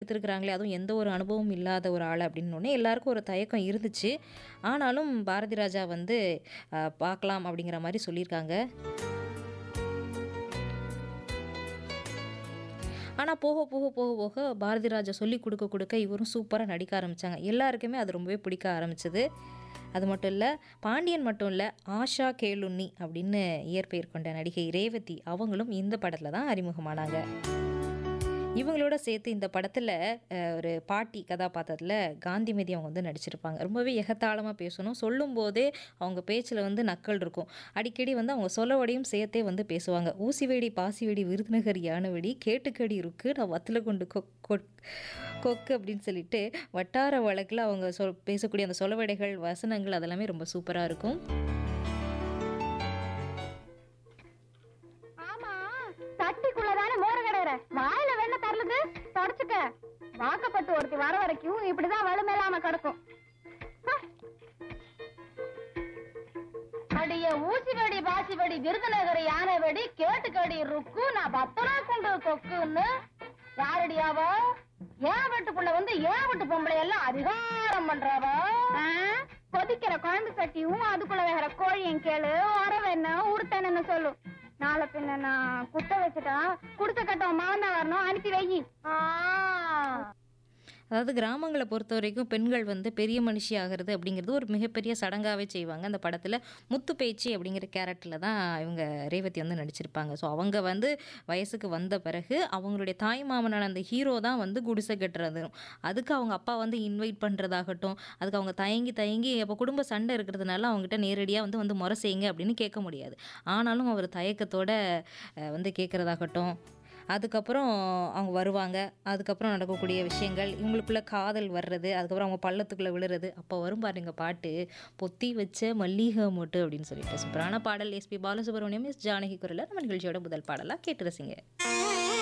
எடுத்திருக்கிறாங்களே அதுவும் எந்த ஒரு அனுபவமும் இல்லாத ஒரு ஆள் அப்படின்னோடனே எல்லாருக்கும் ஒரு தயக்கம் இருந்துச்சு ஆனாலும் பாரதி ராஜா வந்து அஹ், பார்க்கலாம் அப்படிங்கிற மாதிரி சொல்லியிருக்காங்க ஆனால் போக போக போக போக பாரதி ராஜா சொல்லி கொடுக்க கொடுக்க இவரும் சூப்பராக நடிக்க ஆரம்பித்தாங்க எல்லாருக்குமே அது ரொம்பவே பிடிக்க ஆரம்பிச்சது அது மட்டும் இல்லை பாண்டியன் மட்டும் இல்லை ஆஷா கேளுண்ணி அப்படின்னு இயற்பெயர் கொண்ட நடிகை ரேவதி அவங்களும் இந்த படத்தில் தான் அறிமுகமானாங்க இவங்களோட சேர்த்து இந்த படத்தில் ஒரு பாட்டி கதாபாத்திரத்தில் காந்திமதி அவங்க வந்து நடிச்சிருப்பாங்க ரொம்பவே எகத்தாளமாக பேசணும் சொல்லும்போதே அவங்க பேச்சில் வந்து நக்கல் இருக்கும் அடிக்கடி வந்து அவங்க சொல்லவடையும் சேர்த்தே வந்து பேசுவாங்க ஊசி வெடி பாசி வெடி விருதுநகர் யானை வெடி கேட்டுக்கடி இருக்கு நான் வத்தில் கொண்டு கொக் கொக் கொக்கு அப்படின்னு சொல்லிட்டு வட்டார வழக்கில் அவங்க சொல் பேசக்கூடிய அந்த சொலவடைகள் வசனங்கள் அதெல்லாமே ரொம்ப சூப்பராக இருக்கும் ஆமா சட்டிக்குள்ளதானே மோர கிடையிற வாயில வெண்ண தரலுது தொடச்சுக்க வாக்கப்பட்டு ஒருத்தி வர வரைக்கும் இப்படிதான் வலுமேலாம கிடக்கும் ஹ. அடிய ஊசி வெடி பாசி வெடி விருதுநகர் யானை வெடி கேட்டுக்கடி ருக்கு நான் பத்திரா கொண்டு கொக்குன்னு யாரடியாவ ஏன் வீட்டுக்குள்ள வந்து ஏன் வீட்டு பொம்பளை எல்லாம் அதிகாரம் பண்றாவ கொதிக்கிற குழம்பு சட்டியும் அதுக்குள்ள வேற கோழியும் கேளு உறவு என்ன உருத்தன்னு சொல்லு நாளை பின்ன நான் குத்த வச்சுட்டா குடுத்த கட்டம் மாவன் தான் வரணும் அனுப்பி வை அதாவது கிராமங்களை பொறுத்த வரைக்கும் பெண்கள் வந்து பெரிய மனுஷி ஆகிறது அப்படிங்கிறது ஒரு மிகப்பெரிய சடங்காகவே செய்வாங்க அந்த படத்தில் முத்து பேச்சு அப்படிங்கிற கேரக்டரில் தான் இவங்க ரேவதி வந்து நடிச்சிருப்பாங்க ஸோ அவங்க வந்து வயசுக்கு வந்த பிறகு அவங்களுடைய தாய் மாமனான அந்த ஹீரோ தான் வந்து குடிசை கட்டுறது அதுக்கு அவங்க அப்பா வந்து இன்வைட் பண்ணுறதாகட்டும் அதுக்கு அவங்க தயங்கி தயங்கி அப்போ குடும்ப சண்டை இருக்கிறதுனால அவங்ககிட்ட நேரடியாக வந்து வந்து முறை செய்யுங்க அப்படின்னு கேட்க முடியாது ஆனாலும் அவர் தயக்கத்தோட அஹ், வந்து கேட்குறதாகட்டும் அதுக்கப்புறம் அவங்க வருவாங்க அதுக்கப்புறம் நடக்கக்கூடிய விஷயங்கள் இவங்களுக்குள்ள காதல் வர்றது அதுக்கப்புறம் அவங்க பள்ளத்துக்குள்ளே விழுறது அப்போ வரும் பாருங்க பாட்டு பொத்தி வச்ச மல்லிகை மொட்டு அப்படின்னு சொல்லிட்டு சூப்பரான பாடல் எஸ்பி பாலசுப்ரமணியம் எஸ் ஜானகி குரலில் நம்ம நிகழ்ச்சியோட முதல் பாடலாக கேட்டு ரசிங்க